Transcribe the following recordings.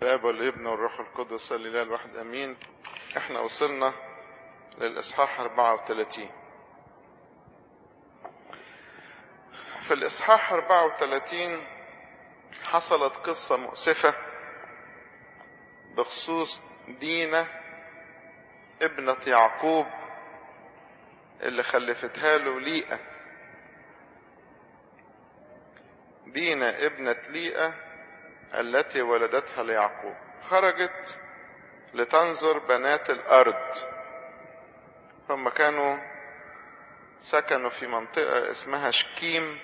الاب والابن والروح القدس الاله الواحد امين احنا وصلنا للاصحاح 34 في الاصحاح 34 حصلت قصة مؤسفة بخصوص دينا ابنة يعقوب اللي خلفتها له ليئة دينا ابنة ليئة التي ولدتها ليعقوب خرجت لتنظر بنات الأرض هم كانوا سكنوا في منطقة اسمها شكيم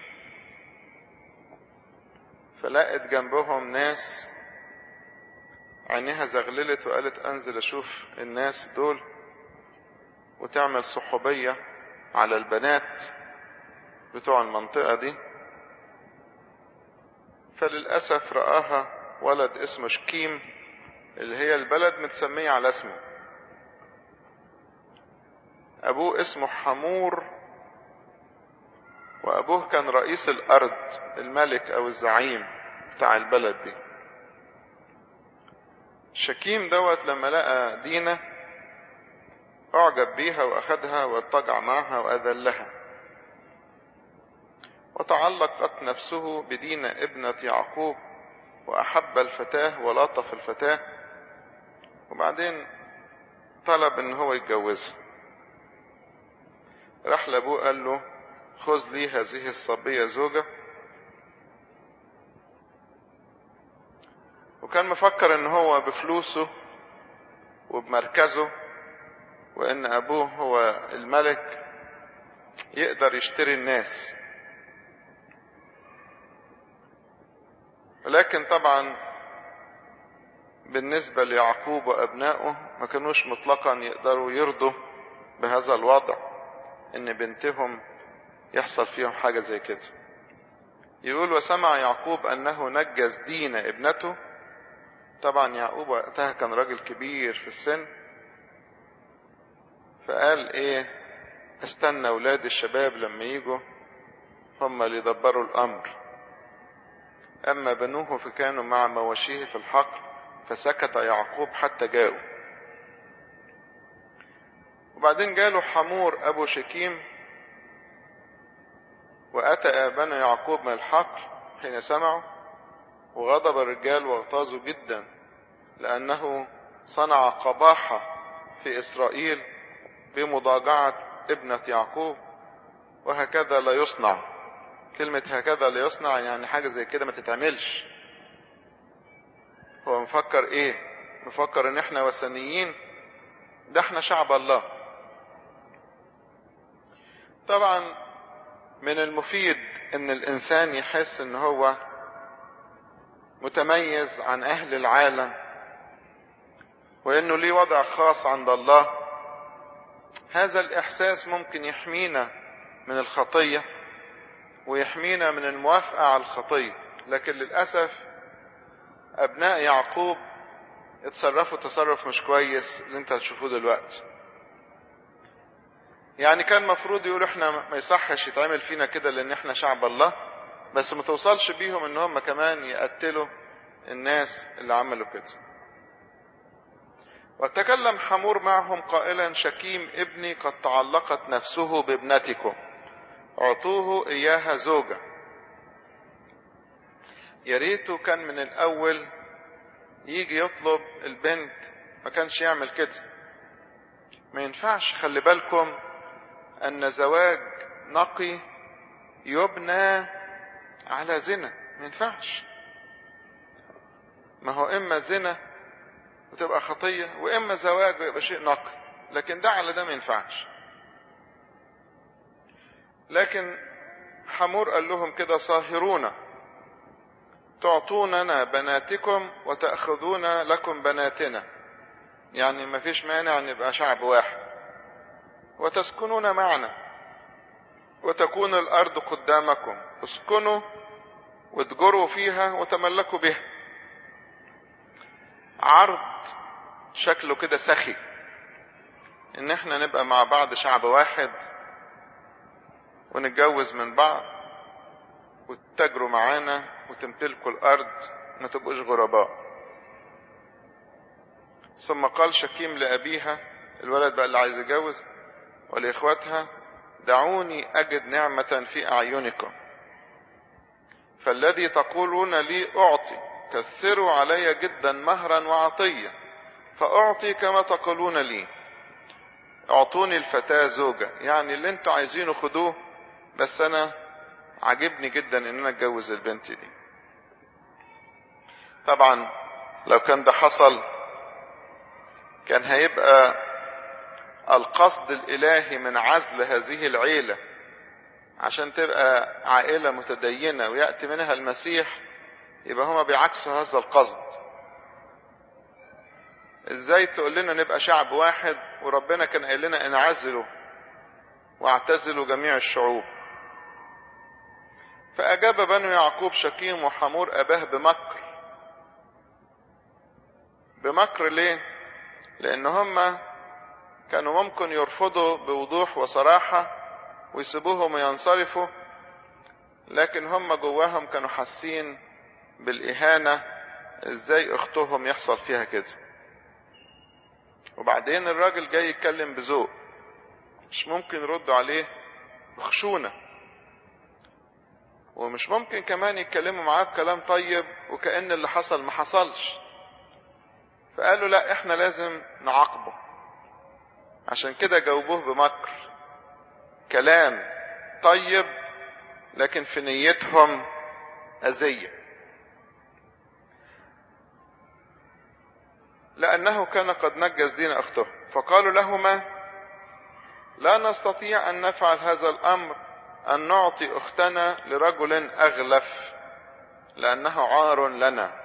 فلقت جنبهم ناس عينيها زغللت وقالت انزل اشوف الناس دول وتعمل صحوبية على البنات بتوع المنطقة دي فللأسف رآها ولد اسمه شكيم اللي هي البلد متسمية على اسمه أبوه اسمه حمور وأبوه كان رئيس الأرض الملك أو الزعيم بتاع البلد دي شكيم دوت لما لقى دينا أعجب بيها وأخدها واضطجع معها وأذلها وتعلقت نفسه بدينا ابنة يعقوب وأحب الفتاة ولطف الفتاة وبعدين طلب ان هو يتجوزها راح لابوه قال له خذ لي هذه الصبية زوجة وكان مفكر ان هو بفلوسه وبمركزه وان ابوه هو الملك يقدر يشتري الناس ولكن طبعا بالنسبة ليعقوب وأبنائه ما كانوش مطلقا يقدروا يرضوا بهذا الوضع إن بنتهم يحصل فيهم حاجة زي كده يقول وسمع يعقوب أنه نجز دين ابنته طبعا يعقوب وقتها كان راجل كبير في السن فقال ايه استنى اولاد الشباب لما يجوا هم اللي يدبروا الامر اما بنوه فكانوا مع مواشيه في الحقل فسكت يعقوب حتى جاءوا وبعدين جاله حمور ابو شكيم واتى بنو يعقوب من الحقل حين سمعوا وغضب الرجال واغتاظوا جدا لأنه صنع قباحة في إسرائيل بمضاجعة ابنة يعقوب وهكذا لا يصنع كلمة هكذا لا يصنع يعني حاجة زي كده ما تتعملش هو مفكر ايه مفكر ان احنا وثنيين ده احنا شعب الله طبعا من المفيد ان الانسان يحس ان هو متميز عن اهل العالم وانه ليه وضع خاص عند الله هذا الاحساس ممكن يحمينا من الخطيه ويحمينا من الموافقه على الخطيه لكن للاسف ابناء يعقوب اتصرفوا تصرف مش كويس اللي انت هتشوفوه دلوقتي يعني كان مفروض يقولوا احنا ما يصحش يتعمل فينا كده لان احنا شعب الله بس ما توصلش بيهم ان هم كمان يقتلوا الناس اللي عملوا كده وتكلم حمور معهم قائلا شكيم ابني قد تعلقت نفسه بابنتكم اعطوه اياها زوجة يا ريته كان من الاول يجي يطلب البنت ما كانش يعمل كده ما ينفعش خلي بالكم ان زواج نقي يبنى على زنا ما ينفعش ما هو اما زنا وتبقى خطية واما زواج ويبقى شيء نقي لكن ده على ده ما ينفعش لكن حمور قال لهم كده صاهرونا تعطوننا بناتكم وتأخذون لكم بناتنا يعني ما فيش مانع نبقى شعب واحد وتسكنون معنا وتكون الأرض قدامكم اسكنوا واتجروا فيها وتملكوا بها عرض شكله كده سخي ان احنا نبقى مع بعض شعب واحد ونتجوز من بعض وتتاجروا معانا وتمتلكوا الارض ما تبقوش غرباء ثم قال شكيم لأبيها الولد بقى اللي عايز يتجوز ولإخواتها دعوني أجد نعمة في أعينكم فالذي تقولون لي أعطي كثروا علي جدا مهرا وعطية فأعطي كما تقولون لي اعطوني الفتاة زوجة يعني اللي انتوا عايزينه خدوه بس انا عجبني جدا ان انا اتجوز البنت دي طبعا لو كان ده حصل كان هيبقى القصد الالهي من عزل هذه العيلة عشان تبقى عائلة متدينة ويأتي منها المسيح يبقى هما بيعكسوا هذا القصد ازاي تقول لنا نبقى شعب واحد وربنا كان قايل لنا انعزلوا واعتزلوا جميع الشعوب فأجاب بنو يعقوب شكيم وحمور أباه بمكر بمكر ليه؟ لأن هم كانوا ممكن يرفضوا بوضوح وصراحة ويسيبوهم وينصرفوا لكن هم جواهم كانوا حاسين بالإهانة ازاي اختهم يحصل فيها كده وبعدين الراجل جاي يتكلم بذوق مش ممكن يردوا عليه بخشونة ومش ممكن كمان يتكلموا معاه بكلام طيب وكأن اللي حصل ما حصلش فقالوا لا احنا لازم نعاقبه عشان كده جاوبوه بمكر كلام طيب لكن في نيتهم أذية لأنه كان قد نجز دين أخته فقالوا لهما لا نستطيع أن نفعل هذا الأمر أن نعطي أختنا لرجل أغلف لأنه عار لنا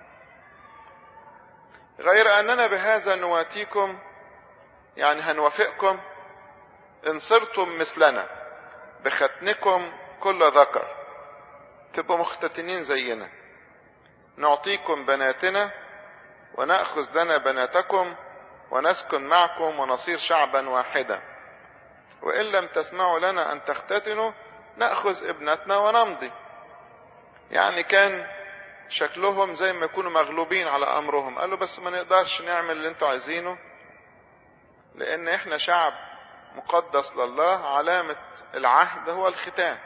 غير أننا بهذا نواتيكم يعني هنوافقكم إن صرتم مثلنا بختنكم كل ذكر تبقوا مختتنين زينا نعطيكم بناتنا ونأخذ لنا بناتكم ونسكن معكم ونصير شعبا واحدا وإن لم تسمعوا لنا أن تختتنوا نأخذ ابنتنا ونمضي يعني كان شكلهم زي ما يكونوا مغلوبين على أمرهم قالوا بس ما نقدرش نعمل اللي انتوا عايزينه لأن احنا شعب مقدس لله علامة العهد هو الختان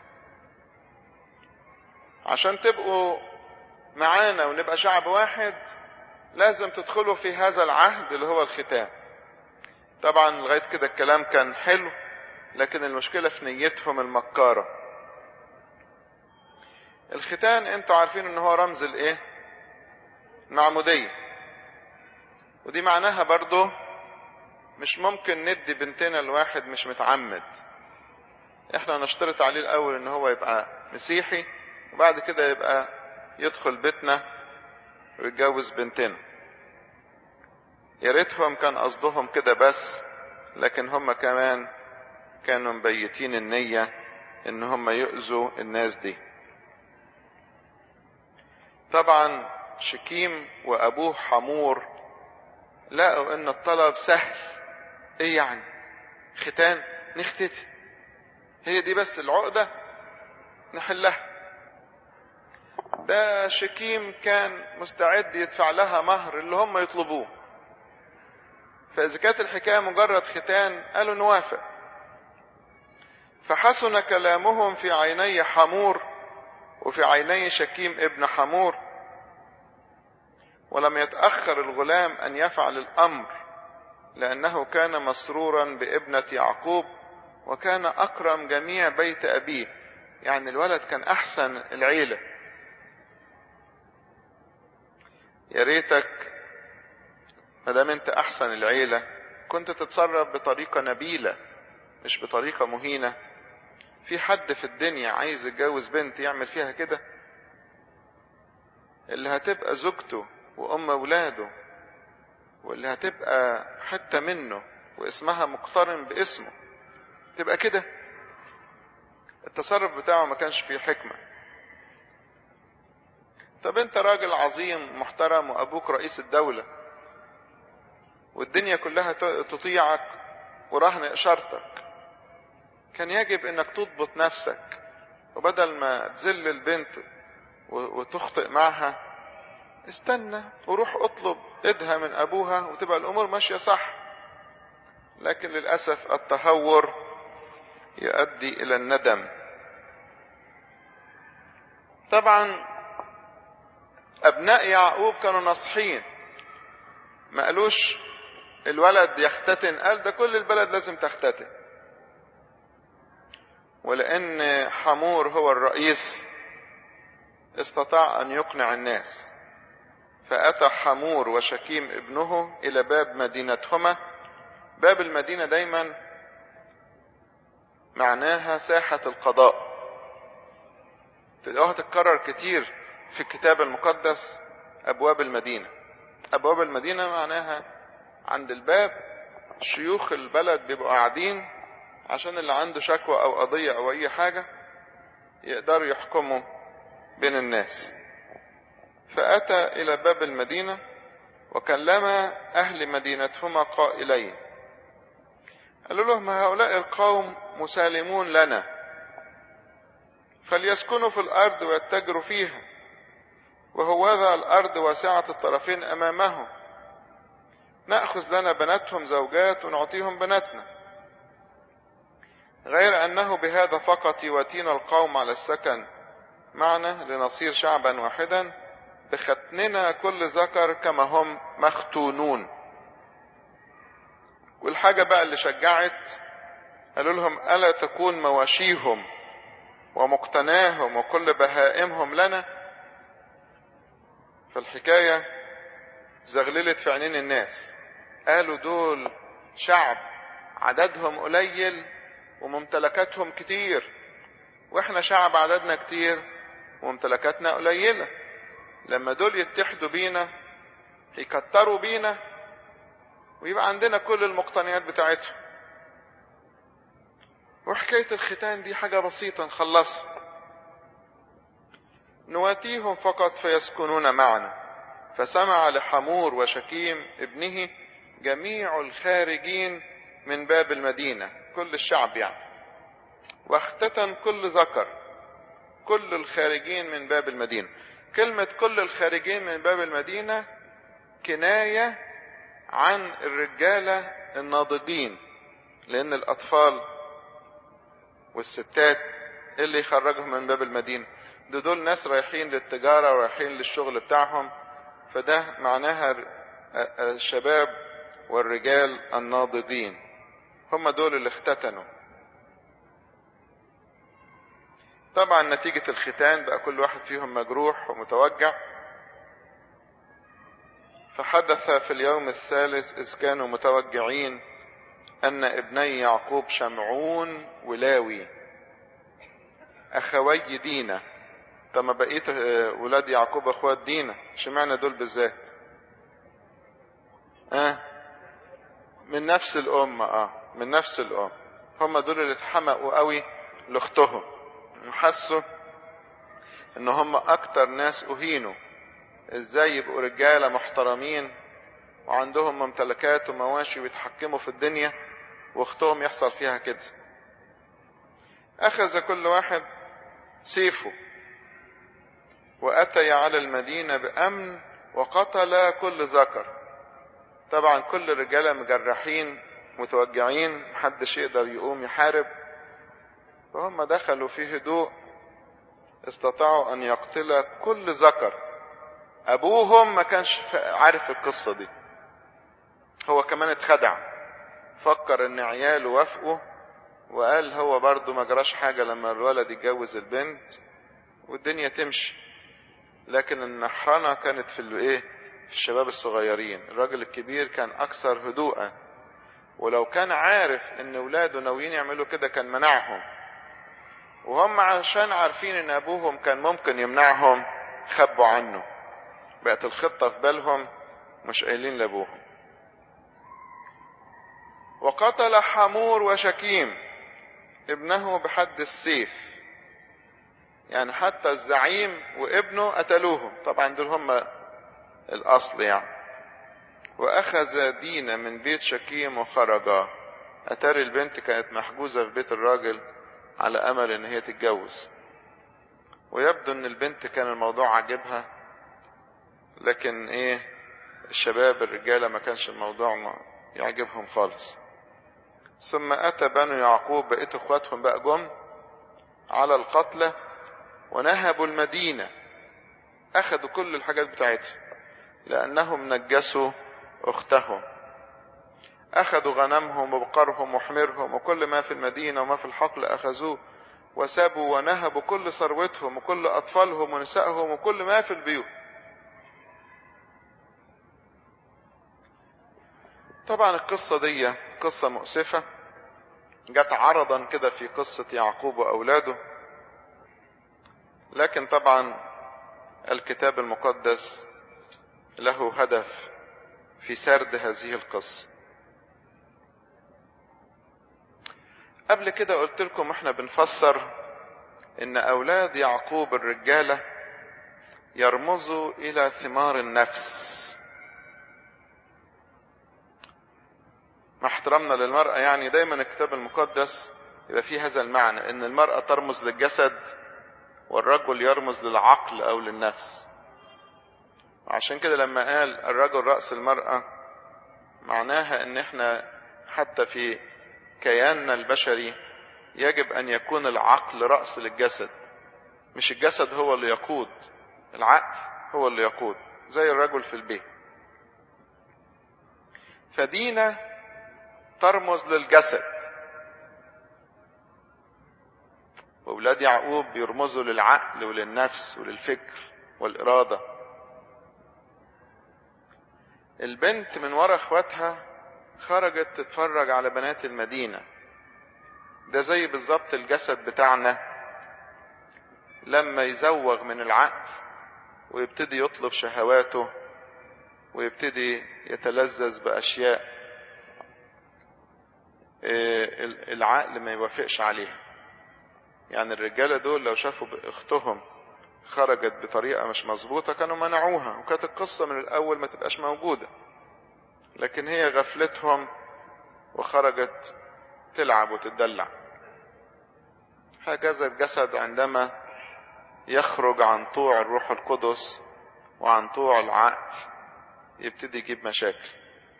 عشان تبقوا معانا ونبقى شعب واحد لازم تدخلوا في هذا العهد اللي هو الختان طبعا لغاية كده الكلام كان حلو لكن المشكلة في نيتهم المكارة الختان انتوا عارفين ان هو رمز الايه المعمودية ودي معناها برضو مش ممكن ندي بنتنا لواحد مش متعمد احنا نشترط عليه الاول ان هو يبقى مسيحي وبعد كده يبقى يدخل بيتنا ويتجوز بنتنا يا ريتهم كان قصدهم كده بس لكن هم كمان كانوا مبيتين النية ان هم يؤذوا الناس دي طبعا شكيم وابوه حمور لقوا ان الطلب سهل ايه يعني ختان نختتي هي دي بس العقدة نحلها ده شكيم كان مستعد يدفع لها مهر اللي هم يطلبوه فإذا كانت الحكاية مجرد ختان قالوا نوافق فحسن كلامهم في عيني حمور وفي عيني شكيم ابن حمور ولم يتأخر الغلام أن يفعل الأمر لأنه كان مسرورا بابنة يعقوب وكان أكرم جميع بيت أبيه يعني الولد كان أحسن العيلة يا ريتك ما دام انت احسن العيله كنت تتصرف بطريقه نبيله مش بطريقه مهينه في حد في الدنيا عايز يتجوز بنت يعمل فيها كده اللي هتبقى زوجته وام اولاده واللي هتبقى حته منه واسمها مقترن باسمه تبقى كده التصرف بتاعه ما كانش فيه حكمه طب انت راجل عظيم محترم وابوك رئيس الدولة والدنيا كلها تطيعك ورهن اشارتك كان يجب انك تضبط نفسك وبدل ما تذل البنت وتخطئ معها استنى وروح اطلب ايدها من ابوها وتبقى الامور ماشيه صح لكن للاسف التهور يؤدي الى الندم طبعا ابناء يعقوب كانوا ناصحين ما قالوش الولد يختتن قال ده كل البلد لازم تختتن ولان حمور هو الرئيس استطاع ان يقنع الناس فاتى حمور وشكيم ابنه الى باب مدينتهما باب المدينه دايما معناها ساحه القضاء تلاقوها تتكرر كتير في الكتاب المقدس ابواب المدينه ابواب المدينه معناها عند الباب شيوخ البلد بيبقوا قاعدين عشان اللي عنده شكوى او قضيه او اي حاجه يقدروا يحكموا بين الناس فاتى الى باب المدينه وكلم اهل مدينتهما قائلين قالوا لهم هؤلاء القوم مسالمون لنا فليسكنوا في الارض ويتجروا فيها وهوذا الارض واسعه الطرفين امامهم ناخذ لنا بناتهم زوجات ونعطيهم بناتنا غير انه بهذا فقط يواتينا القوم على السكن معنا لنصير شعبا واحدا بختننا كل ذكر كما هم مختونون والحاجة بقى اللي شجعت قالوا لهم ألا تكون مواشيهم ومقتناهم وكل بهائمهم لنا فالحكاية زغللت في عينين الناس قالوا دول شعب عددهم قليل وممتلكاتهم كتير واحنا شعب عددنا كتير وممتلكاتنا قليلة لما دول يتحدوا بينا يكتروا بينا ويبقى عندنا كل المقتنيات بتاعتهم وحكاية الختان دي حاجة بسيطة نخلصها نواتيهم فقط فيسكنون معنا فسمع لحمور وشكيم ابنه جميع الخارجين من باب المدينة كل الشعب يعني واختتن كل ذكر كل الخارجين من باب المدينة كلمة كل الخارجين من باب المدينة كناية عن الرجالة الناضجين لأن الأطفال والستات اللي يخرجهم من باب المدينة ده دول ناس رايحين للتجارة ورايحين للشغل بتاعهم فده معناها الشباب والرجال الناضجين هم دول اللي اختتنوا طبعا نتيجة الختان بقى كل واحد فيهم مجروح ومتوجع فحدث في اليوم الثالث إذ كانوا متوجعين أن ابني يعقوب شمعون ولاوي أخوي دينا طب ما بقيت ولاد يعقوب أخوات دينا اشمعنى دول بالذات آه من نفس الأم آه من نفس الأم هم دول اللي اتحمقوا قوي لأختهم وحسوا ان هم اكتر ناس اهينوا ازاي يبقوا رجالة محترمين وعندهم ممتلكات ومواشي ويتحكموا في الدنيا واختهم يحصل فيها كده اخذ كل واحد سيفه واتي على المدينة بامن وقتل كل ذكر طبعا كل الرجالة مجرحين متوجعين محدش يقدر يقوم يحارب فهم دخلوا في هدوء استطاعوا ان يقتل كل ذكر ابوهم ما كانش عارف القصة دي هو كمان اتخدع فكر ان عياله وافقوا وقال هو برضه ما جراش حاجة لما الولد يتجوز البنت والدنيا تمشي لكن النحرنة كانت في الايه في الشباب الصغيرين الراجل الكبير كان اكثر هدوءا ولو كان عارف ان ولاده ناويين يعملوا كده كان منعهم وهم عشان عارفين ان ابوهم كان ممكن يمنعهم خبوا عنه بقت الخطة في بالهم مش قايلين لابوهم وقتل حمور وشكيم ابنه بحد السيف يعني حتى الزعيم وابنه قتلوهم طبعا دول هم الاصل يعني واخذ دينا من بيت شكيم وخرجا اتاري البنت كانت محجوزة في بيت الراجل على امل ان هي تتجوز ويبدو ان البنت كان الموضوع عاجبها لكن ايه الشباب الرجالة ما كانش الموضوع ما يعجبهم خالص ثم اتى بنو يعقوب بقيت اخواتهم بقى جم على القتلى ونهبوا المدينة اخذوا كل الحاجات بتاعتهم لانهم نجسوا اختهم اخذوا غنمهم وبقرهم وحمرهم وكل ما في المدينة وما في الحقل اخذوه وسابوا ونهبوا كل ثروتهم وكل اطفالهم ونسائهم وكل ما في البيوت طبعا القصة دي قصة مؤسفة جت عرضا كده في قصة يعقوب وأولاده لكن طبعا الكتاب المقدس له هدف في سرد هذه القصة قبل كده قلت لكم احنا بنفسر ان اولاد يعقوب الرجالة يرمزوا الى ثمار النفس مع احترامنا للمرأة يعني دايما الكتاب المقدس يبقى فيه هذا المعنى ان المرأة ترمز للجسد والرجل يرمز للعقل او للنفس عشان كده لما قال الرجل رأس المرأة معناها ان احنا حتى في كياننا البشري يجب ان يكون العقل رأس للجسد مش الجسد هو اللي يقود العقل هو اللي يقود زي الرجل في البيت فدينا ترمز للجسد واولاد يعقوب بيرمزوا للعقل وللنفس وللفكر والاراده البنت من ورا اخواتها خرجت تتفرج على بنات المدينه ده زي بالظبط الجسد بتاعنا لما يزوغ من العقل ويبتدي يطلب شهواته ويبتدي يتلذذ باشياء العقل ما يوافقش عليها يعني الرجاله دول لو شافوا اختهم خرجت بطريقه مش مظبوطه كانوا منعوها وكانت القصه من الاول ما تبقاش موجوده لكن هي غفلتهم وخرجت تلعب وتدلع هكذا الجسد عندما يخرج عن طوع الروح القدس وعن طوع العقل يبتدي يجيب مشاكل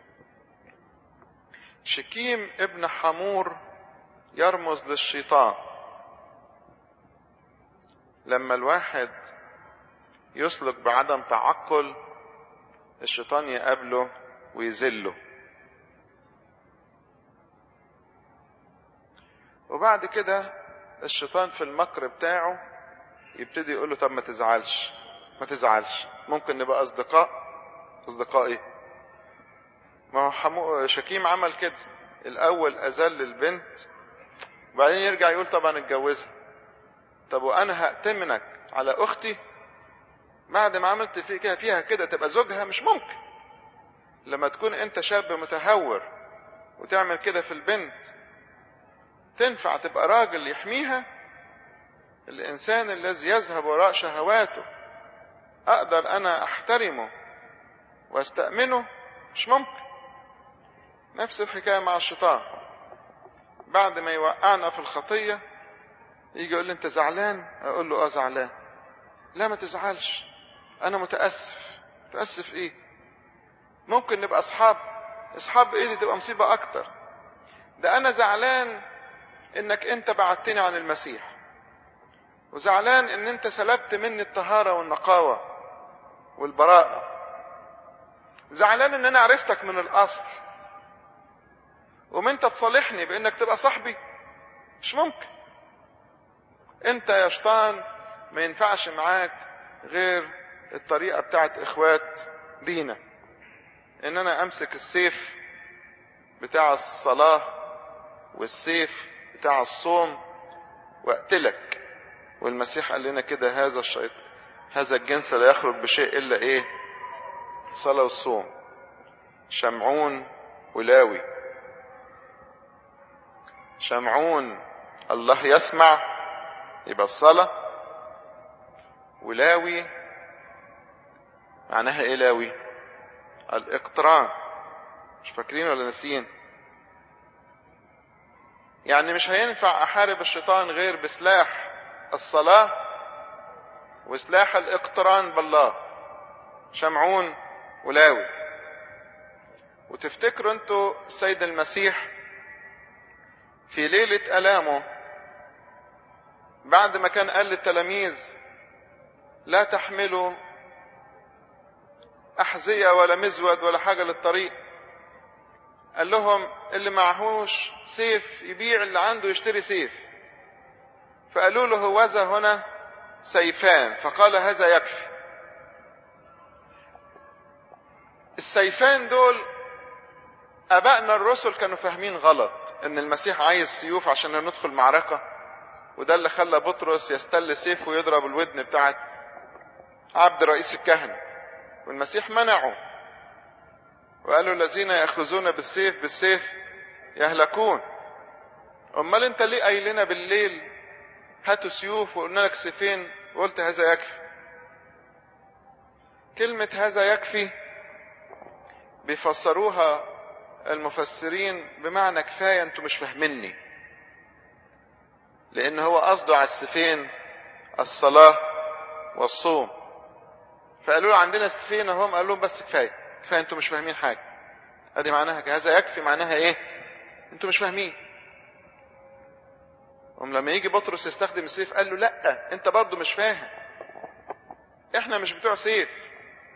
شكيم ابن حمور يرمز للشيطان لما الواحد يسلك بعدم تعقل الشيطان يقابله ويذله وبعد كده الشيطان في المكر بتاعه يبتدي يقول له طب ما تزعلش ما تزعلش ممكن نبقى اصدقاء اصدقاء ايه ما هو حمو شكيم عمل كده الاول اذل البنت وبعدين يرجع يقول طب انا اتجوزها طب وانا هأتمنك على اختي بعد ما عملت في كده فيها كده تبقى زوجها مش ممكن لما تكون انت شاب متهور وتعمل كده في البنت تنفع تبقى راجل يحميها الانسان الذي يذهب وراء شهواته اقدر انا احترمه واستأمنه مش ممكن نفس الحكاية مع الشيطان بعد ما يوقعنا في الخطية يجي يقول لي انت زعلان اقول له اه زعلان لا ما تزعلش انا متأسف متأسف ايه ممكن نبقى اصحاب اصحاب ايه دي تبقى مصيبة اكتر ده انا زعلان انك انت بعدتني عن المسيح وزعلان ان انت سلبت مني الطهارة والنقاوة والبراءة زعلان ان انا عرفتك من الاصل وما انت تصالحني بانك تبقى صاحبي مش ممكن انت يا شيطان ما ينفعش معاك غير الطريقة بتاعت اخوات دينا ان انا امسك السيف بتاع الصلاة والسيف بتاع الصوم واقتلك والمسيح قال لنا كده هذا الشيطان هذا الجنس لا يخرج بشيء الا ايه الصلاة والصوم شمعون ولاوي شمعون الله يسمع يبقى الصلاة ولاوي معناها ايه لاوي الاقتران مش فاكرين ولا ناسيين يعني مش هينفع احارب الشيطان غير بسلاح الصلاة وسلاح الاقتران بالله شمعون ولاوي وتفتكروا انتوا السيد المسيح في ليلة ألامه بعد ما كان قال للتلاميذ لا تحملوا أحذية ولا مزود ولا حاجة للطريق قال لهم اللي معهوش سيف يبيع اللي عنده يشتري سيف فقالوا له هوذا هنا سيفان فقال هذا يكفي السيفان دول ابائنا الرسل كانوا فاهمين غلط ان المسيح عايز سيوف عشان ندخل معركه وده اللي خلى بطرس يستل سيف ويضرب الودن بتاعت عبد رئيس الكهنه والمسيح منعه وقالوا الذين ياخذون بالسيف بالسيف يهلكون امال انت ليه قايل لنا بالليل هاتوا سيوف وقلنا لك سيفين وقلت هذا يكفي كلمة هذا يكفي بيفسروها المفسرين بمعنى كفاية انتوا مش فاهميني لان هو قصده على السيفين الصلاة والصوم فقالوا له عندنا سيفين هم قالوا لهم بس كفاية كفاية انتوا مش فاهمين حاجة ادي معناها هذا يكفي معناها ايه انتوا مش فاهمين هم لما يجي بطرس يستخدم السيف قال له لا انت برضه مش فاهم احنا مش بتوع سيف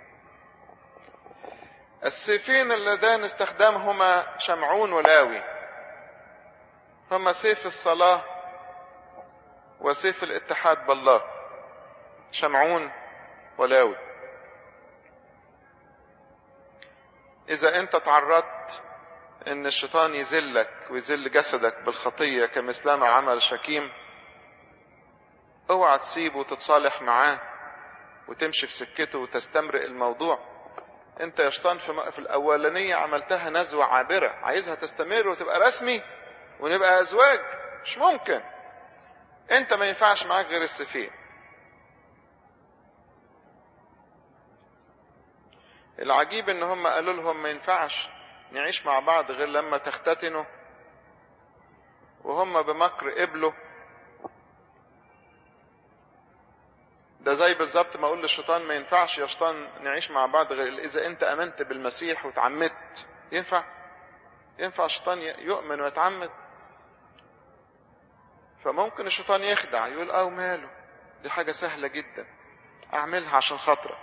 السيفين اللذان استخدمهما شمعون ولاوي هما سيف الصلاة وسيف الاتحاد بالله شمعون ولاوي اذا انت تعرضت ان الشيطان يذلك ويذل جسدك بالخطية كمثلما عمل شكيم اوعى تسيبه وتتصالح معاه وتمشي في سكته وتستمرئ الموضوع انت يا شيطان في, في الاولانية عملتها نزوة عابرة عايزها تستمر وتبقى رسمي ونبقى ازواج مش ممكن انت ما ينفعش معاك غير السفين العجيب ان هم قالوا لهم ما ينفعش نعيش مع بعض غير لما تختتنوا وهم بمكر قبلوا ده زي بالظبط ما اقول للشيطان ما ينفعش يا شيطان نعيش مع بعض غير اذا انت امنت بالمسيح وتعمدت ينفع ينفع الشيطان يؤمن ويتعمد فممكن الشيطان يخدع يقول اه ماله دي حاجة سهلة جدا اعملها عشان خاطرك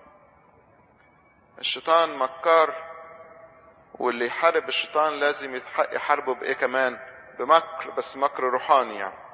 الشيطان مكار واللي يحارب الشيطان لازم يحاربه بايه كمان بمكر بس مكر روحاني يعني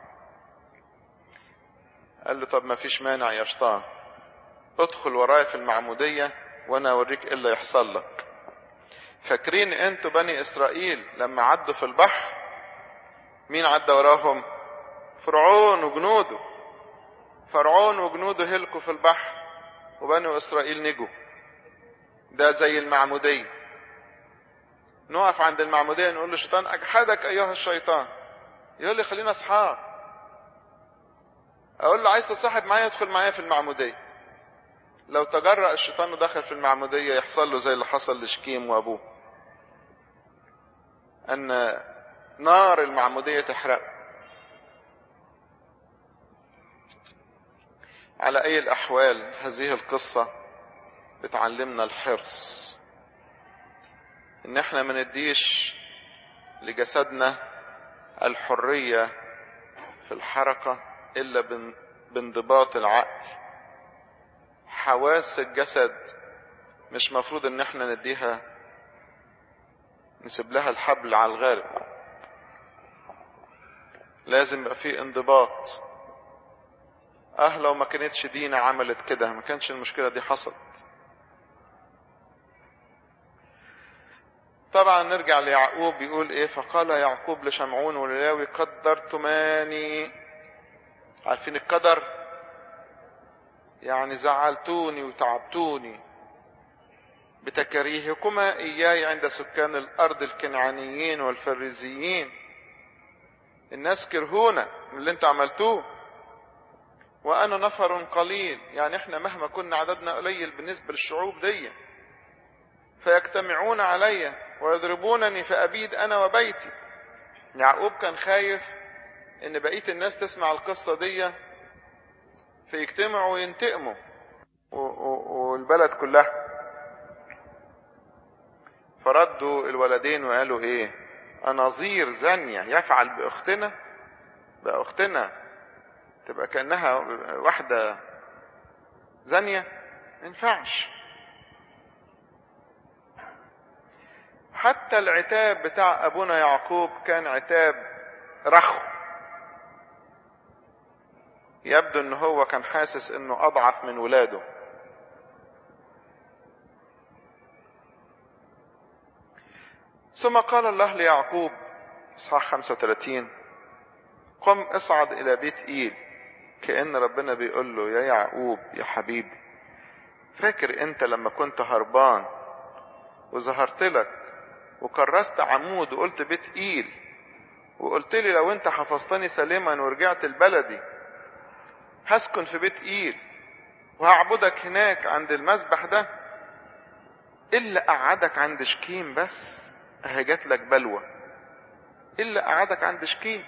قال له طب ما فيش مانع يا شيطان ادخل ورايا في المعمودية وانا اوريك ايه اللي يحصل لك فاكرين انتوا بني اسرائيل لما عدوا في البحر مين عدى وراهم فرعون وجنوده فرعون وجنوده هلكوا في البحر وبني اسرائيل نجوا ده زي المعمودية نقف عند المعمودية نقول للشيطان اجحدك ايها الشيطان يقول لي خلينا اصحاب اقول له عايز تصاحب معايا ادخل معايا في المعمودية لو تجرأ الشيطان ودخل في المعمودية يحصل له زي اللي حصل لشكيم وابوه ان نار المعمودية تحرق على اي الاحوال هذه القصة بتعلمنا الحرص ان احنا ما نديش لجسدنا الحرية في الحركة الا بانضباط العقل حواس الجسد مش مفروض ان احنا نديها نسيب لها الحبل على الغارب لازم يبقى في انضباط اه لو ما كانتش دينا عملت كده ما كانش المشكلة دي حصلت طبعا نرجع ليعقوب بيقول ايه فقال يعقوب لشمعون وللاوي قدرتماني عارفين القدر يعني زعلتوني وتعبتوني بتكريهكما اياي عند سكان الارض الكنعانيين والفريزيين الناس كرهونا من اللي انت عملتوه وانا نفر قليل يعني احنا مهما كنا عددنا قليل بالنسبة للشعوب دي فيجتمعون علي ويضربونني فأبيد أنا وبيتي يعقوب كان خايف إن بقية الناس تسمع القصة دي فيجتمعوا وينتقموا والبلد كلها فردوا الولدين وقالوا ايه اناظير زانية يفعل باختنا باختنا تبقى كأنها واحدة زانية ما ينفعش حتى العتاب بتاع ابونا يعقوب كان عتاب رخو يبدو ان هو كان حاسس انه اضعف من ولاده ثم قال الله ليعقوب اصحاح 35 قم اصعد الى بيت ايل كأن ربنا بيقول له يا يعقوب يا حبيبي فاكر انت لما كنت هربان وظهرت لك وكرست عمود وقلت بيت ايل وقلت لي لو انت حفظتني سليما ورجعت لبلدي هسكن في بيت ايل وهعبدك هناك عند المسبح ده الا قعدك عند شكيم بس اهي جات لك بلوى الا قعدك عند شكيم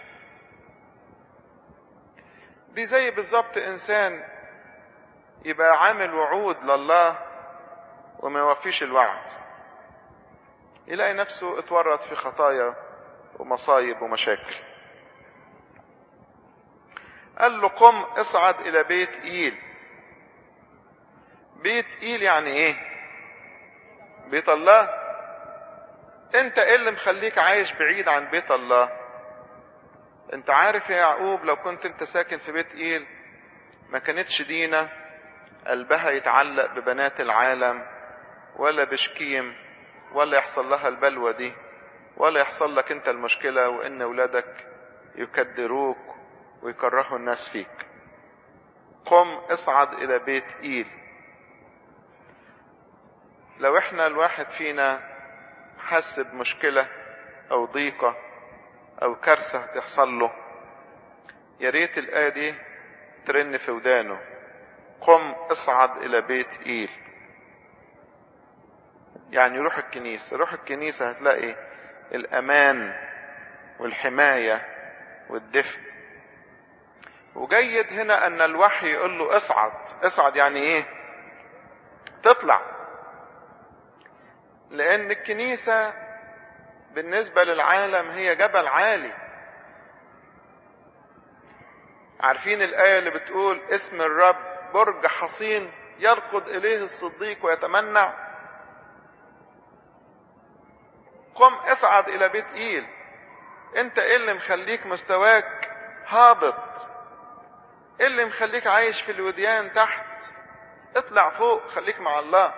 دي زي بالظبط انسان يبقى عامل وعود لله وما يوفيش الوعد يلاقي نفسه اتورط في خطايا ومصايب ومشاكل قال له قم اصعد الى بيت ايل بيت ايل يعني ايه بيت الله انت ايه اللي مخليك عايش بعيد عن بيت الله انت عارف يا يعقوب لو كنت انت ساكن في بيت ايل ما كانتش دينا قلبها يتعلق ببنات العالم ولا بشكيم ولا يحصل لها البلوى دي ولا يحصل لك انت المشكلة وان ولادك يكدروك ويكرهوا الناس فيك قم اصعد الى بيت ايل لو احنا الواحد فينا حس بمشكلة او ضيقة او كارثة تحصل له يا ريت الآية دي ترن في ودانه قم اصعد الى بيت ايل يعني روح الكنيسة روح الكنيسة هتلاقي الامان والحماية والدفء وجيد هنا ان الوحي يقول له اصعد اصعد يعني ايه تطلع لان الكنيسة بالنسبة للعالم هي جبل عالي عارفين الآية اللي بتقول اسم الرب برج حصين يركض إليه الصديق ويتمنع قم اصعد إلى بيت إيل انت ايه اللي مخليك مستواك هابط ايه اللي مخليك عايش في الوديان تحت اطلع فوق خليك مع الله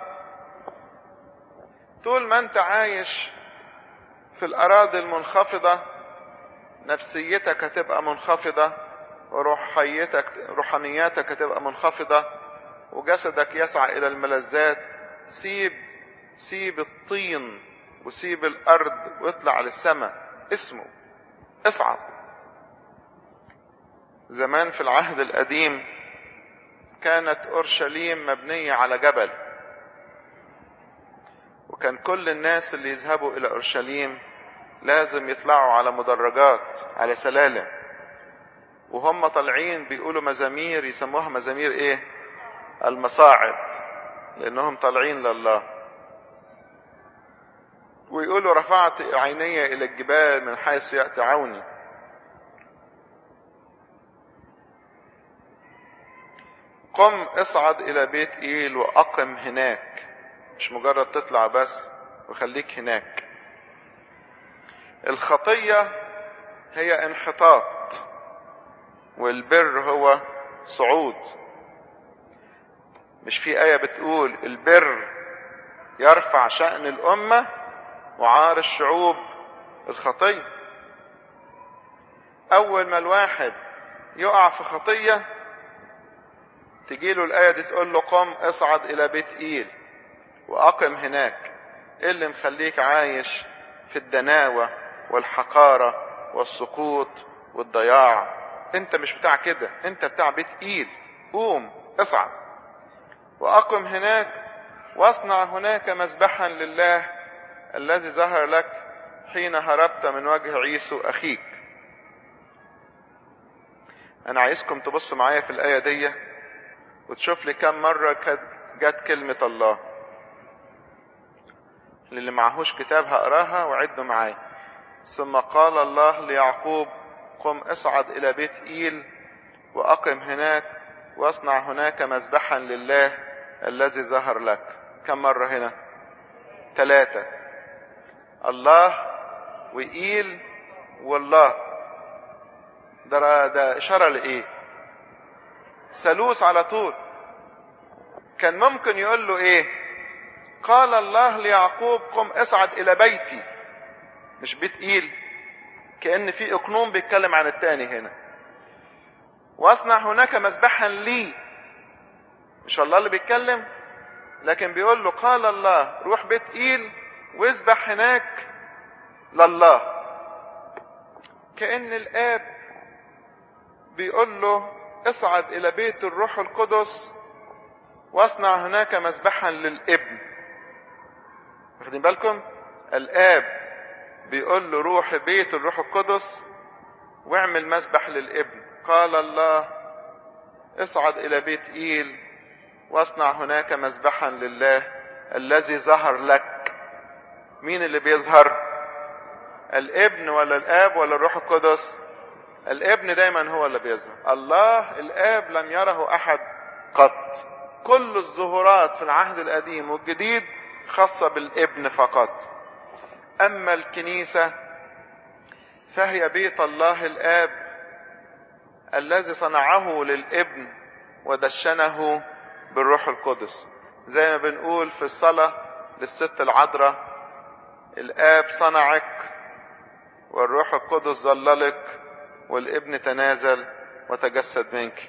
طول ما انت عايش في الأراضي المنخفضة نفسيتك هتبقى منخفضة وروحيتك روحانياتك هتبقى منخفضة وجسدك يسعى إلى الملذات سيب سيب الطين وسيب الأرض واطلع للسماء اسمه اصعد زمان في العهد القديم كانت أورشليم مبنية على جبل وكان كل الناس اللي يذهبوا إلى أورشليم لازم يطلعوا على مدرجات على سلالم وهم طالعين بيقولوا مزامير يسموها مزامير ايه المصاعد لانهم طالعين لله ويقولوا رفعت عيني الى الجبال من حيث ياتي عوني قم اصعد الى بيت ايل واقم هناك مش مجرد تطلع بس وخليك هناك الخطيه هي انحطاط والبر هو صعود مش في آية بتقول البر يرفع شأن الأمة وعار الشعوب الخطية أول ما الواحد يقع في خطية تجيله الآية دي تقول له قم اصعد إلى بيت إيل وأقم هناك إيه اللي مخليك عايش في الدناوة والحقارة والسقوط والضياع انت مش بتاع كده انت بتاع بيت ايد قوم اصعد واقم هناك واصنع هناك مذبحا لله الذي ظهر لك حين هربت من وجه عيسو اخيك انا عايزكم تبصوا معايا في الايه دي وتشوف لي كم مره جت كلمة الله للي معهوش كتاب هقراها وعدوا معايا ثم قال الله ليعقوب قم اصعد الى بيت ايل واقم هناك واصنع هناك مذبحا لله الذي ظهر لك كم مرة هنا ثلاثة الله وإيل والله ده, ده إشارة لإيه ثالوث على طول كان ممكن يقول له إيه قال الله ليعقوب قم اصعد إلى بيتي مش بيت إيل كأن في إقنوم بيتكلم عن التاني هنا واصنع هناك مذبحا لي مش الله اللي بيتكلم لكن بيقول له قال الله روح بيت ايل واذبح هناك لله كأن الآب بيقول له اصعد إلى بيت الروح القدس واصنع هناك مذبحا للابن واخدين بالكم الآب بيقول له روح بيت الروح القدس واعمل مذبح للابن قال الله اصعد إلى بيت إيل واصنع هناك مذبحا لله الذي ظهر لك مين اللي بيظهر الابن ولا الاب ولا الروح القدس الابن دايما هو اللي بيظهر الله الاب لم يره احد قط كل الظهورات في العهد القديم والجديد خاصة بالابن فقط اما الكنيسة فهي بيت الله الاب الذي صنعه للابن ودشنه بالروح القدس زي ما بنقول في الصلاة للست العذراء الآب صنعك والروح القدس ظللك والابن تنازل وتجسد منك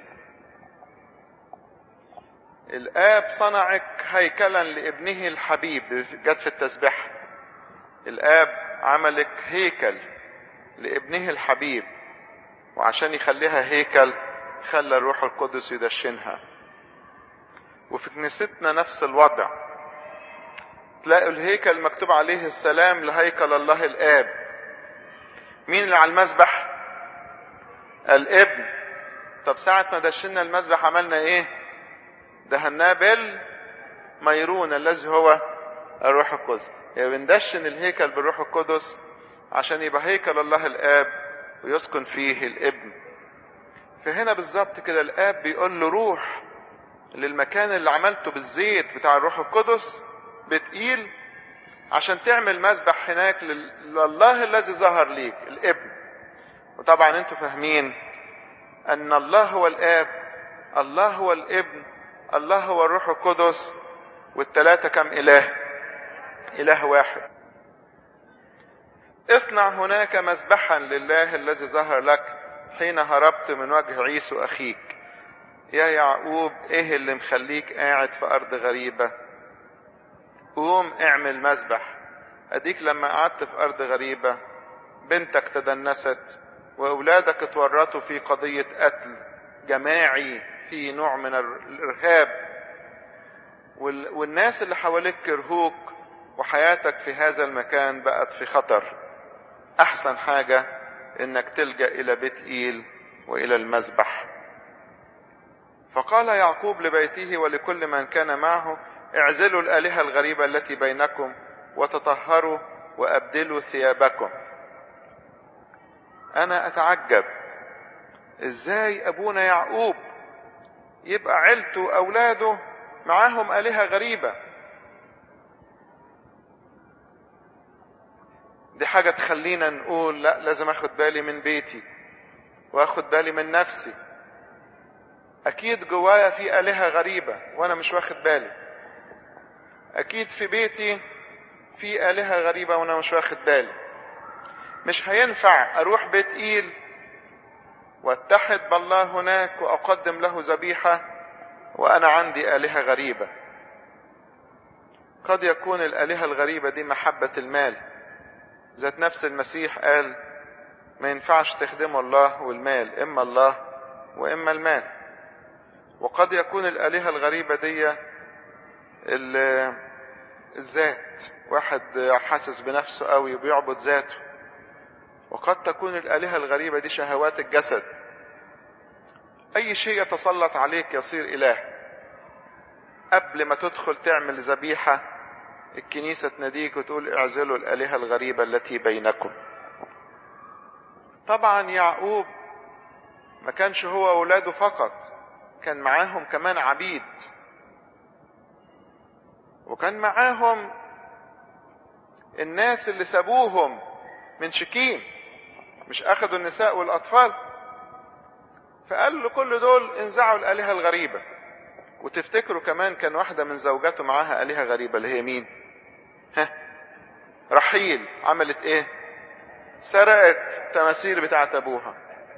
الآب صنعك هيكلا لابنه الحبيب جت في التسبيح الآب عملك هيكل لابنه الحبيب وعشان يخليها هيكل خلى الروح القدس يدشنها وفي كنيستنا نفس الوضع تلاقوا الهيكل مكتوب عليه السلام لهيكل الله الآب مين اللي على المذبح الابن طب ساعة ما دشنا المذبح عملنا ايه دهناه بالميرون الذي هو الروح القدس يعني بندشن الهيكل بالروح القدس عشان يبقى هيكل الله الآب ويسكن فيه الابن فهنا بالظبط كده الآب بيقول له روح للمكان اللي عملته بالزيت بتاع الروح القدس بتقيل عشان تعمل مذبح هناك لله الذي ظهر ليك الابن وطبعا انتوا فاهمين ان الله هو الاب الله هو الابن الله هو الروح القدس والثلاثة كم اله اله واحد اصنع هناك مذبحا لله الذي ظهر لك حين هربت من وجه عيسو اخيك يا يعقوب ايه اللي مخليك قاعد في ارض غريبة قوم اعمل مذبح اديك لما قعدت في ارض غريبة بنتك تدنست واولادك اتورطوا في قضية قتل جماعي في نوع من الارهاب والناس اللي حواليك كرهوك وحياتك في هذا المكان بقت في خطر احسن حاجة انك تلجأ الى بيت ايل والى المذبح فقال يعقوب لبيته ولكل من كان معه اعزلوا الآلهة الغريبة التي بينكم وتطهروا وأبدلوا ثيابكم أنا أتعجب إزاي أبونا يعقوب يبقى عيلته أولاده معاهم آلهة غريبة دي حاجة تخلينا نقول لا لازم أخد بالي من بيتي وأخد بالي من نفسي اكيد جوايا في الهه غريبه وانا مش واخد بالي اكيد في بيتي في الهه غريبه وانا مش واخد بالي مش هينفع اروح بيت ايل واتحد بالله هناك واقدم له ذبيحه وانا عندي الهه غريبه قد يكون الالهه الغريبه دي محبه المال ذات نفس المسيح قال ما ينفعش تخدموا الله والمال اما الله واما المال وقد يكون الآلهة الغريبة دي الذات واحد حاسس بنفسه قوي وبيعبد ذاته وقد تكون الآلهة الغريبة دي شهوات الجسد أي شيء يتسلط عليك يصير إله قبل ما تدخل تعمل ذبيحة الكنيسة تناديك وتقول اعزلوا الآلهة الغريبة التي بينكم طبعا يعقوب ما كانش هو وولاده فقط كان معاهم كمان عبيد وكان معاهم الناس اللي سابوهم من شكيم مش اخذوا النساء والاطفال فقال له كل دول انزعوا الالهه الغريبه وتفتكروا كمان كان واحده من زوجاته معاها الهه غريبه اللي هي مين ها رحيل عملت ايه سرقت التماثيل بتاعت ابوها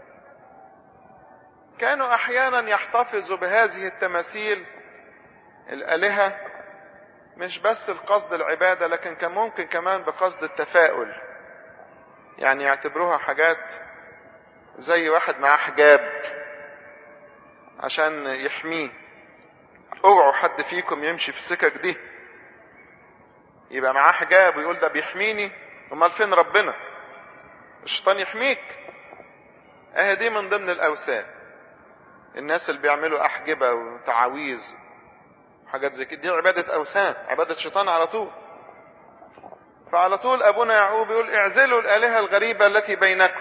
كانوا احيانا يحتفظوا بهذه التماثيل الالهه مش بس القصد العباده لكن كان ممكن كمان بقصد التفاؤل يعني يعتبروها حاجات زي واحد معاه حجاب عشان يحميه اوعوا حد فيكم يمشي في السكك دي يبقى معاه حجاب ويقول ده بيحميني امال فين ربنا الشيطان يحميك اهي دي من ضمن الاوثان الناس اللي بيعملوا احجبه وتعاويذ وحاجات زي كده دي عباده اوثان عباده شيطان على طول فعلى طول ابونا يعقوب يقول اعزلوا الالهه الغريبه التي بينكم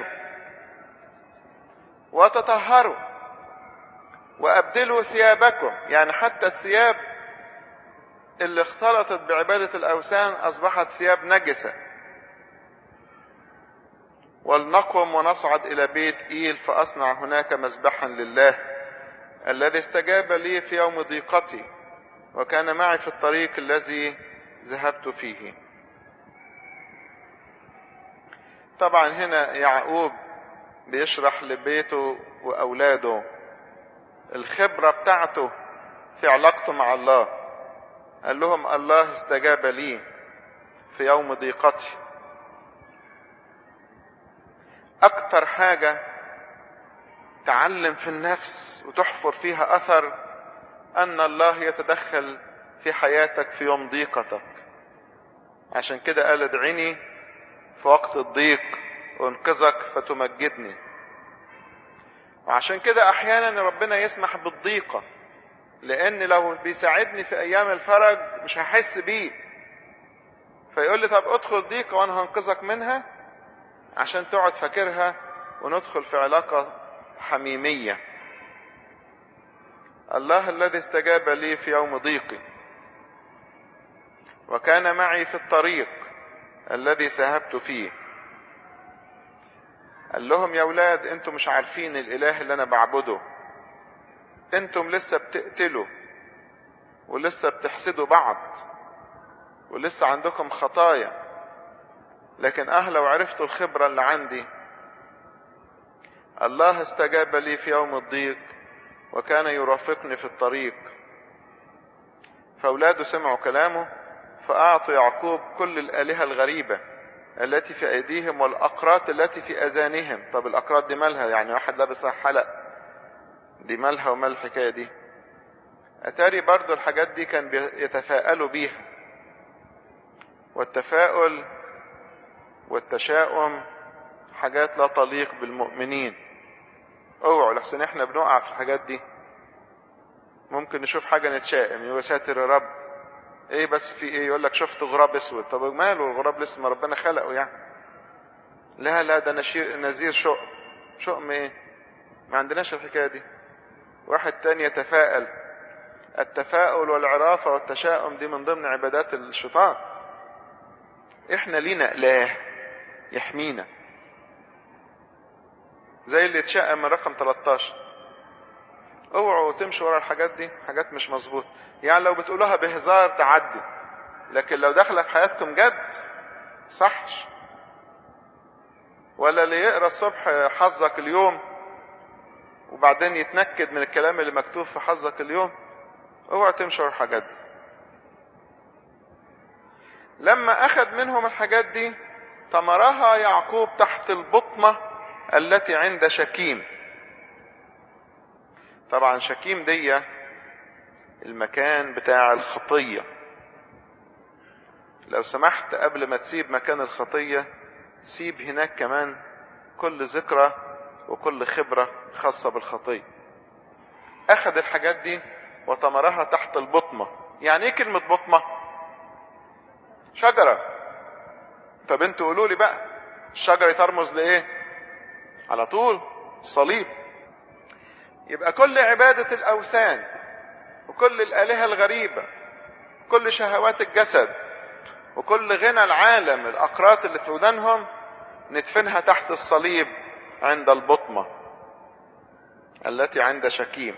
وتطهروا وابدلوا ثيابكم يعني حتى الثياب اللي اختلطت بعباده الاوثان اصبحت ثياب نجسه ولنقم ونصعد الى بيت ايل فاصنع هناك مذبحا لله الذي استجاب لي في يوم ضيقتي وكان معي في الطريق الذي ذهبت فيه طبعا هنا يعقوب بيشرح لبيته واولاده الخبره بتاعته في علاقته مع الله قال لهم الله استجاب لي في يوم ضيقتي اكتر حاجه تعلم في النفس وتحفر فيها اثر ان الله يتدخل في حياتك في يوم ضيقتك عشان كده قال ادعيني في وقت الضيق وانقذك فتمجدني وعشان كده احيانا ربنا يسمح بالضيقة لان لو بيساعدني في ايام الفرج مش هحس بيه فيقول لي طب ادخل ضيقة وانا هنقذك منها عشان تقعد فاكرها وندخل في علاقة حميمية الله الذي استجاب لي في يوم ضيقي وكان معي في الطريق الذي سهبت فيه قال لهم يا ولاد انتم مش عارفين الاله اللي انا بعبده انتم لسه بتقتلوا ولسه بتحسدوا بعض ولسه عندكم خطايا لكن اه لو عرفتوا الخبرة اللي عندي الله استجاب لي في يوم الضيق وكان يرافقني في الطريق فأولاده سمعوا كلامه فأعطوا يعقوب كل الآلهة الغريبة التي في أيديهم والأقراط التي في أذانهم طب الأقراط دي مالها يعني واحد لابس حلق دي مالها ومال الحكاية دي أتاري برضو الحاجات دي كان يتفاءلوا بيها والتفاؤل والتشاؤم حاجات لا تليق بالمؤمنين اوعوا لحسن احنا بنقع في الحاجات دي ممكن نشوف حاجة نتشائم يقول ساتر يا رب ايه بس في ايه يقول لك شفت غراب اسود طب ماله الغراب لسه ما ربنا خلقه يعني لا لا ده نشير نذير شؤم شؤم ايه ما عندناش الحكاية دي واحد تاني يتفائل التفاؤل والعرافة والتشاؤم دي من ضمن عبادات الشيطان احنا لينا اله يحمينا زي اللي اتشائم من رقم 13 اوعوا تمشوا ورا الحاجات دي حاجات مش مظبوط يعني لو بتقولوها بهزار تعدي لكن لو داخله في حياتكم جد صحش ولا اللي يقرا الصبح حظك اليوم وبعدين يتنكد من الكلام اللي مكتوب في حظك اليوم اوعوا تمشوا ورا الحاجات دي لما اخذ منهم الحاجات دي طمرها يعقوب تحت البطمه التي عند شكيم طبعا شكيم دي المكان بتاع الخطية لو سمحت قبل ما تسيب مكان الخطية سيب هناك كمان كل ذكرى وكل خبرة خاصة بالخطية أخذ الحاجات دي وثمرها تحت البطمة يعني ايه كلمة بطمة شجرة طب انتوا قولوا لي بقى الشجرة ترمز لايه على طول الصليب يبقى كل عبادة الاوثان وكل الالهة الغريبة كل شهوات الجسد وكل غنى العالم الاقراط اللي في ودانهم ندفنها تحت الصليب عند البطمة التي عند شكيم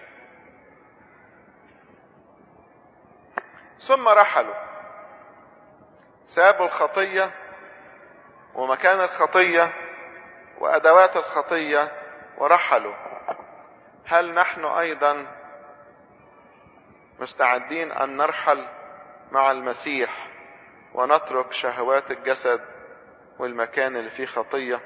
ثم رحلوا سابوا الخطية ومكان الخطية وأدوات الخطية ورحلوا هل نحن أيضا مستعدين أن نرحل مع المسيح ونترك شهوات الجسد والمكان اللي فيه خطية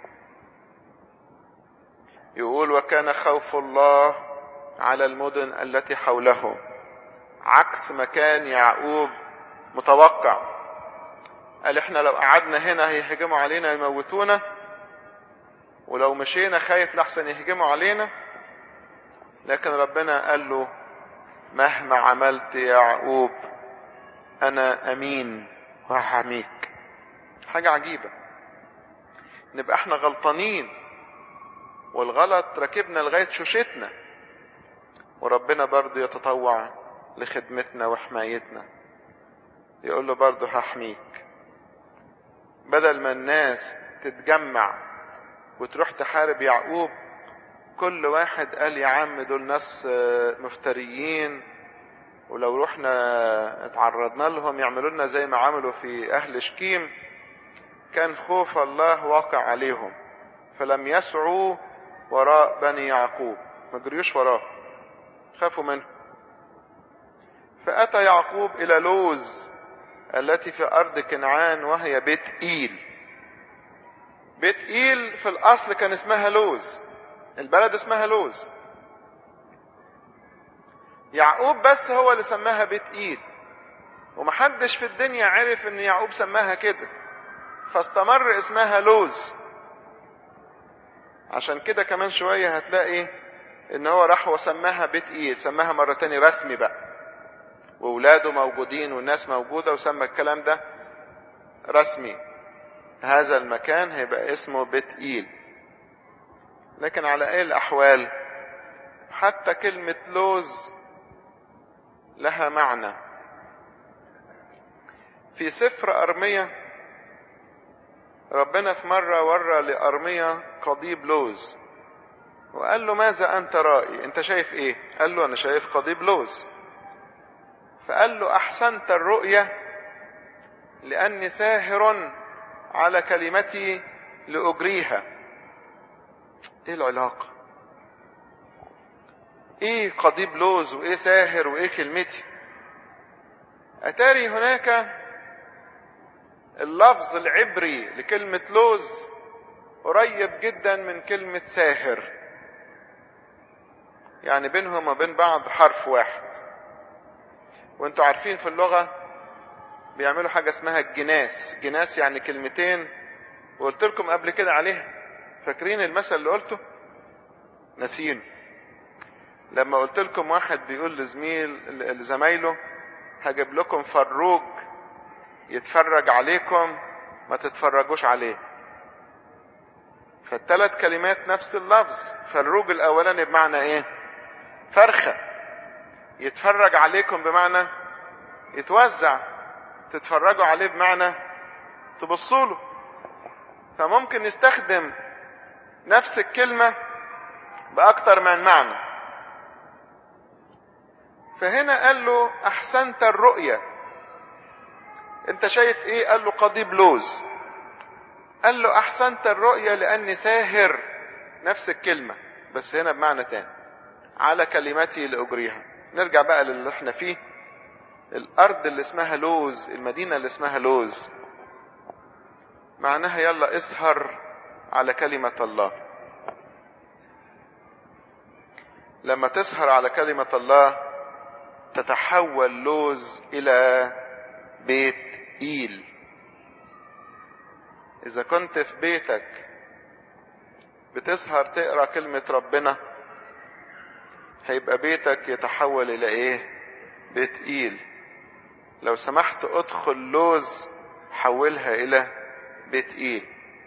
يقول وكان خوف الله على المدن التي حوله عكس مكان يعقوب متوقع قال احنا لو قعدنا هنا هيهجموا علينا يموتونا ولو مشينا خايف لحسن يهجموا علينا لكن ربنا قال له مهما عملت يا يعقوب انا امين وهحميك حاجة عجيبة نبقى احنا غلطانين والغلط ركبنا لغاية شوشتنا وربنا برضه يتطوع لخدمتنا وحمايتنا يقول له برضه هحميك بدل ما الناس تتجمع وتروح تحارب يعقوب كل واحد قال يا عم دول ناس مفتريين ولو رحنا اتعرضنا لهم يعملوا لنا زي ما عملوا في اهل شكيم كان خوف الله واقع عليهم فلم يسعوا وراء بني يعقوب ما جريوش وراه خافوا منه فأتى يعقوب إلى لوز التي في أرض كنعان وهي بيت إيل بيت إيل في الأصل كان اسمها لوز البلد اسمها لوز يعقوب بس هو اللي سماها بيت إيل ومحدش في الدنيا عرف ان يعقوب سماها كده فاستمر اسمها لوز عشان كده كمان شوية هتلاقي ان هو راح وسماها بيت ايل سماها مرة تاني رسمي بقى وولاده موجودين والناس موجودة وسمى الكلام ده رسمي هذا المكان هيبقى اسمه بيت ايل لكن على اي الاحوال حتى كلمة لوز لها معنى في سفر ارميه ربنا في مرة ورى لأرمية قضيب لوز وقال له ماذا أنت رائي أنت شايف إيه قال له أنا شايف قضيب لوز فقال له أحسنت الرؤية لأني ساهر على كلمتي لأجريها إيه العلاقة إيه قضيب لوز وإيه ساهر وإيه كلمتي أتاري هناك اللفظ العبري لكلمة لوز قريب جدا من كلمة ساهر يعني بينهم وبين بعض حرف واحد وانتوا عارفين في اللغة بيعملوا حاجة اسمها الجناس جناس يعني كلمتين وقلت لكم قبل كده عليها فاكرين المثل اللي قلته نسين لما قلت لكم واحد بيقول لزميل لزمايله هجيب لكم فروج يتفرج عليكم ما تتفرجوش عليه فالثلاث كلمات نفس اللفظ فالروج الاولاني بمعنى ايه فرخة يتفرج عليكم بمعنى يتوزع تتفرجوا عليه بمعنى تبصوا له فممكن نستخدم نفس الكلمة بأكتر من معنى فهنا قال له أحسنت الرؤية انت شايف ايه قال له قضيب لوز قال له احسنت الرؤية لاني ساهر نفس الكلمة بس هنا بمعنى تاني على كلمتي لاجريها نرجع بقى للي احنا فيه الارض اللي اسمها لوز المدينة اللي اسمها لوز معناها يلا اسهر على كلمة الله لما تسهر على كلمة الله تتحول لوز الى بيت إيل إذا كنت في بيتك بتسهر تقرا كلمة ربنا هيبقى بيتك يتحول الى ايه بيت ايل لو سمحت ادخل لوز حولها الى بيت ايل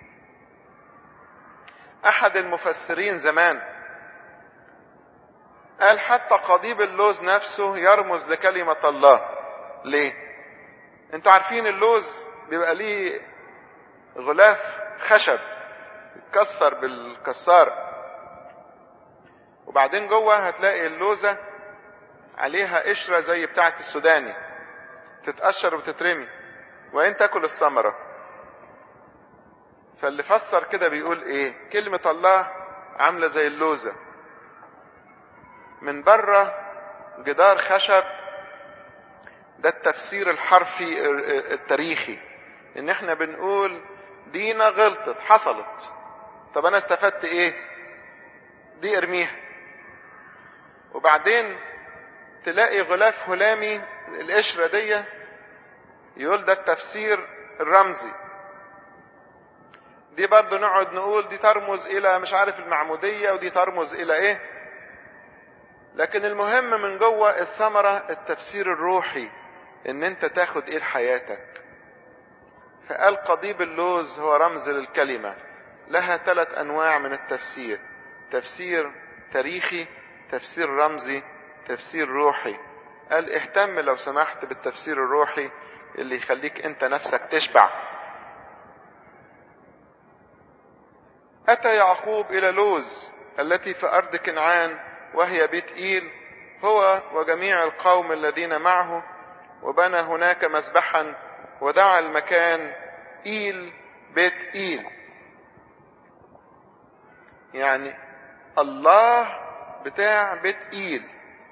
احد المفسرين زمان قال حتى قضيب اللوز نفسه يرمز لكلمة الله ليه انتوا عارفين اللوز بيبقى ليه غلاف خشب يتكسر بالكسار وبعدين جوه هتلاقي اللوزة عليها قشرة زي بتاعة السوداني تتقشر وتترمي وين تاكل الثمرة فاللي فسر كده بيقول ايه كلمة الله عاملة زي اللوزة من بره جدار خشب ده التفسير الحرفي التاريخي ان احنا بنقول دينا غلطت حصلت طب انا استفدت ايه دي ارميها وبعدين تلاقي غلاف هلامي القشرة دي يقول ده التفسير الرمزي دي برضه نقعد نقول دي ترمز الى مش عارف المعمودية ودي ترمز الى ايه لكن المهم من جوه الثمرة التفسير الروحي ان انت تاخد ايه لحياتك فقال قضيب اللوز هو رمز للكلمة لها ثلاث انواع من التفسير تفسير تاريخي تفسير رمزي تفسير روحي قال اهتم لو سمحت بالتفسير الروحي اللي يخليك انت نفسك تشبع اتى يعقوب الى لوز التي في ارض كنعان وهي بيت ايل هو وجميع القوم الذين معه وبنى هناك مذبحا ودعا المكان ايل بيت ايل يعني الله بتاع بيت ايل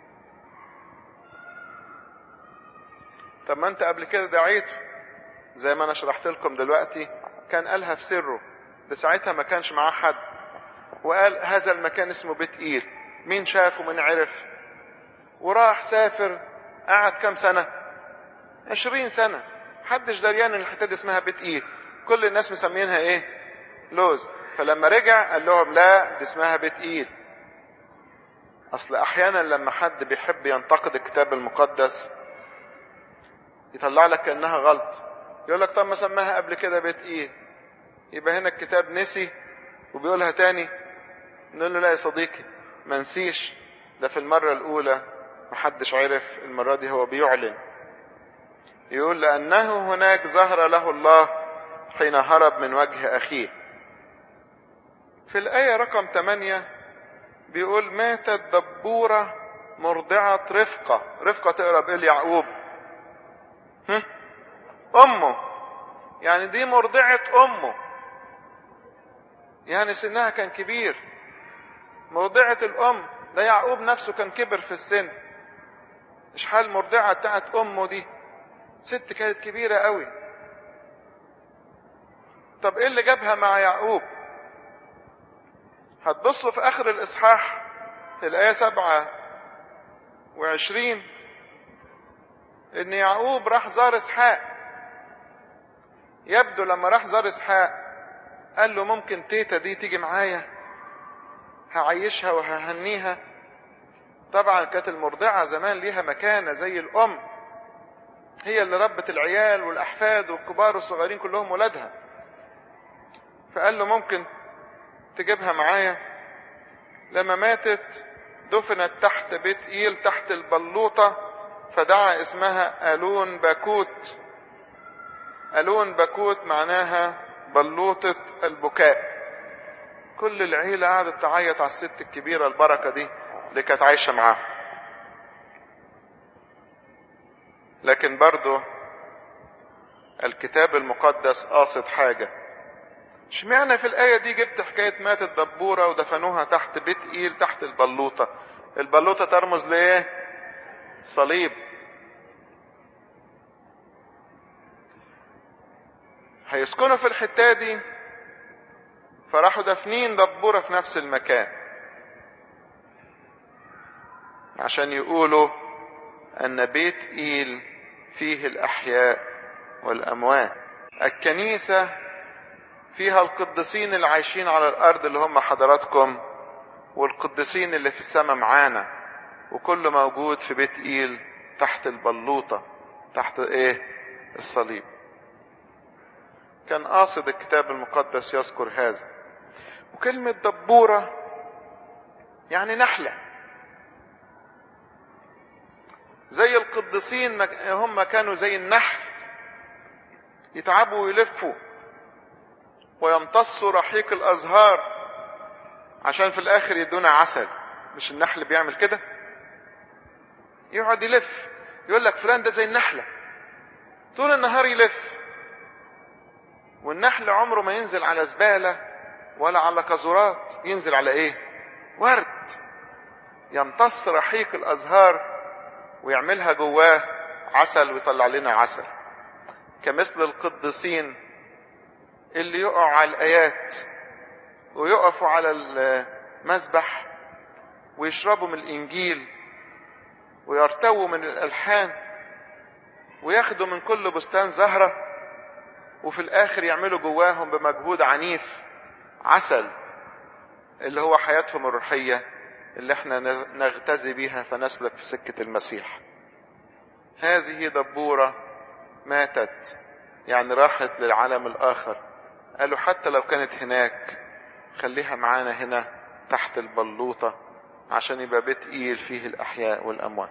طب ما انت قبل كده دعيته زي ما انا شرحت لكم دلوقتي كان قالها في سره ده ساعتها ما كانش معاه حد وقال هذا المكان اسمه بيت ايل مين شاف ومين عرف وراح سافر قعد كام سنة عشرين سنة محدش دريان ان الحتة دي اسمها بيت ايل كل الناس مسمينها ايه لوز فلما رجع قال لهم لا دي اسمها بيت ايل اصل احيانا لما حد بيحب ينتقد الكتاب المقدس يطلع لك كانها غلط يقول لك طب ما سماها قبل كده بيت ايه يبقى هنا الكتاب نسي وبيقولها تاني نقول له لا يا صديقي ما نسيش ده في المرة الأولى محدش عرف المرة دي هو بيعلن يقول لأنه هناك ظهر له الله حين هرب من وجه أخيه في الآية رقم 8 بيقول ماتت دبورة مرضعة رفقة رفقة تقرا بإيه يعقوب أمه يعني دي مرضعة أمه يعني سنها كان كبير مرضعة الأم ده يعقوب نفسه كان كبر في السن مش حال مرضعة بتاعت أمه دي ست كانت كبيرة قوي طب ايه اللي جابها مع يعقوب هتبصوا في اخر الاصحاح الايه سبعة وعشرين ان يعقوب راح زار اسحاق يبدو لما راح زار اسحاق قال له ممكن تيتا دي تيجي معايا هعيشها وههنيها طبعا كانت المرضعة زمان ليها مكانة زي الأم هي اللي ربت العيال والأحفاد والكبار والصغيرين كلهم ولادها فقال له ممكن تجيبها معايا لما ماتت دفنت تحت بيت إيل تحت البلوطة فدعا اسمها ألون باكوت ألون باكوت معناها بلوطة البكاء كل العيلة قعدت تعيط على الست الكبيرة البركة دي اللي كانت عايشة معاه لكن برضه الكتاب المقدس قاصد حاجة اشمعنى في الآية دي جبت حكاية ماتت دبورة ودفنوها تحت بيت إيل تحت البلوطة البلوطة ترمز لإيه صليب هيسكنوا في الحتة دي فراحوا دافنين دبورة في نفس المكان عشان يقولوا أن بيت إيل فيه الأحياء والأموات الكنيسة فيها القديسين اللي عايشين على الأرض اللي هم حضراتكم والقديسين اللي في السماء معانا وكله موجود في بيت إيل تحت البلوطة تحت ايه الصليب كان قاصد الكتاب المقدس يذكر هذا وكلمة دبورة يعني نحلة زي القديسين هم كانوا زي النحل يتعبوا ويلفوا ويمتصوا رحيق الازهار عشان في الاخر يدونا عسل مش النحل بيعمل كده يقعد يلف يقول لك فلان ده زي النحلة طول النهار يلف والنحل عمره ما ينزل على زبالة ولا على قذورات ينزل على ايه ورد يمتص رحيق الازهار ويعملها جواه عسل ويطلع لنا عسل كمثل القديسين اللي يقعوا على الايات ويقفوا على المسبح ويشربوا من الانجيل ويرتووا من الالحان وياخدوا من كل بستان زهره وفي الاخر يعملوا جواهم بمجهود عنيف عسل اللي هو حياتهم الروحيه اللي احنا نغتزي بيها فنسلك في سكه المسيح هذه دبوره ماتت يعني راحت للعالم الاخر قالوا حتى لو كانت هناك خليها معانا هنا تحت البلوطة عشان يبقى بيت إيل فيه الأحياء والأموات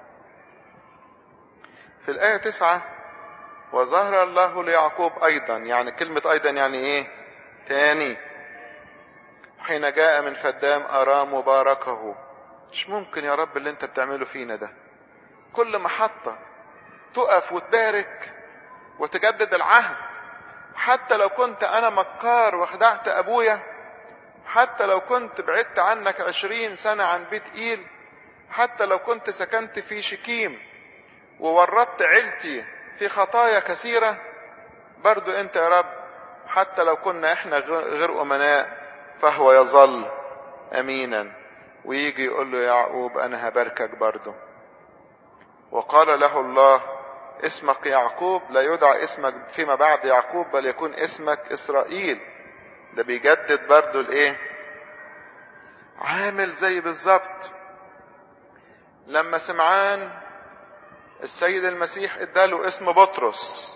في الآية تسعة وظهر الله ليعقوب أيضا يعني كلمة أيضا يعني إيه تاني حين جاء من فدام أرام وباركه مش ممكن يا رب اللي انت بتعمله فينا ده كل محطة تقف وتبارك وتجدد العهد حتى لو كنت انا مكار وخدعت ابويا حتى لو كنت بعدت عنك عشرين سنة عن بيت ايل حتى لو كنت سكنت في شكيم وورطت عيلتي في خطايا كثيرة برضو انت يا رب حتى لو كنا احنا غير امناء فهو يظل امينا ويجي يقول له يعقوب انا هباركك برضو وقال له الله اسمك يعقوب لا يدعى اسمك فيما بعد يعقوب بل يكون اسمك اسرائيل ده بيجدد برضو الايه عامل زي بالظبط لما سمعان السيد المسيح اداله اسم بطرس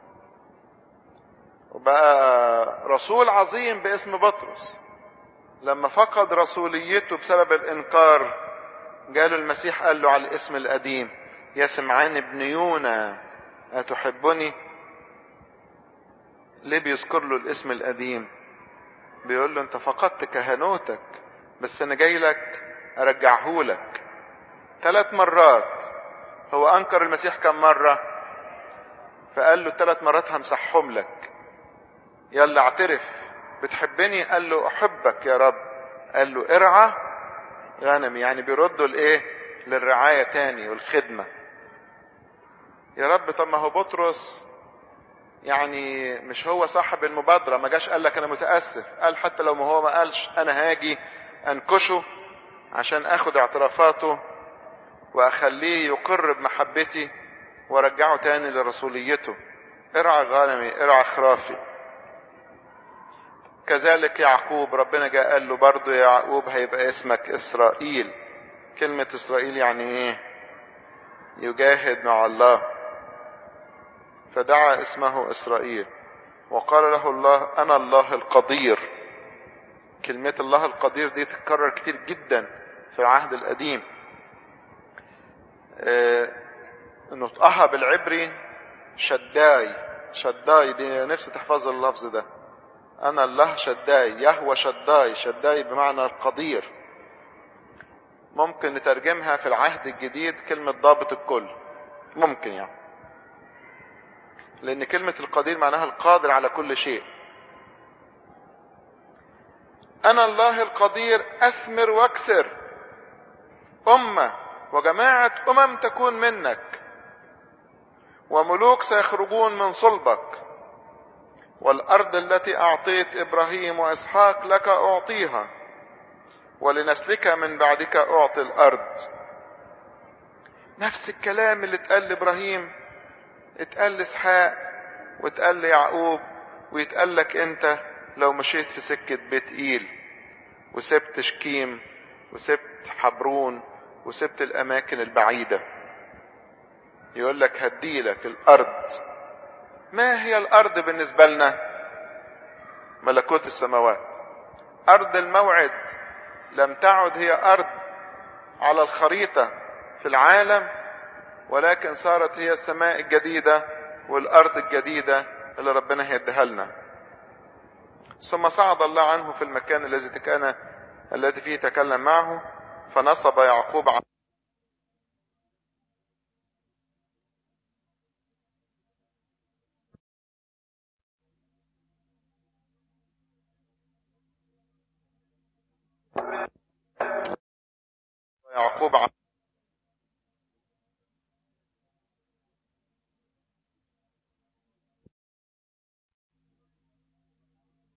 وبقى رسول عظيم باسم بطرس لما فقد رسوليته بسبب الانكار جاله المسيح قال له على الاسم القديم يا سمعان ابن يونا أتحبني ليه بيذكر له الاسم القديم بيقول له انت فقدت كهنوتك بس انا جاي لك ارجعه لك ثلاث مرات هو انكر المسيح كم مرة فقال له ثلاث مرات همسحهم لك يلا اعترف بتحبني قال له احبك يا رب قال له ارعى غنم يعني بيردوا الايه للرعاية تاني والخدمة يا رب طب ما هو بطرس يعني مش هو صاحب المبادرة ما جاش قال لك انا متأسف قال حتى لو ما هو ما قالش انا هاجي انكشه عشان اخد اعترافاته واخليه يقر بمحبتي وارجعه تاني لرسوليته ارعى غنمي ارعى خرافي كذلك يعقوب ربنا جاء قال له برضه يا يعقوب هيبقى اسمك اسرائيل كلمة اسرائيل يعني ايه يجاهد مع الله فدعا اسمه اسرائيل وقال له الله انا الله القدير كلمة الله القدير دي تتكرر كتير جدا في العهد القديم اه نطقها بالعبري شداي شداي دي نفسي تحفظ اللفظ ده انا الله شداي يهوى شداي شداي بمعنى القدير ممكن نترجمها في العهد الجديد كلمة ضابط الكل ممكن يعني لأن كلمة القدير معناها القادر على كل شيء أنا الله القدير أثمر واكثر أمة وجماعة أمم تكون منك وملوك سيخرجون من صلبك والأرض التي أعطيت إبراهيم وإسحاق لك أعطيها ولنسلك من بعدك أعطي الأرض نفس الكلام اللي اتقال لإبراهيم اتقال لإسحاق واتقال ليعقوب ويتقال لك أنت لو مشيت في سكة بيت إيل وسبت شكيم وسبت حبرون وسبت الأماكن البعيدة يقول لك هديلك الأرض ما هي الأرض بالنسبة لنا ملكوت السماوات أرض الموعد لم تعد هي أرض على الخريطة في العالم ولكن صارت هي السماء الجديدة والأرض الجديدة اللي ربنا هيديها لنا ثم صعد الله عنه في المكان الذي كان الذي فيه تكلم معه فنصب يعقوب على يعقوب على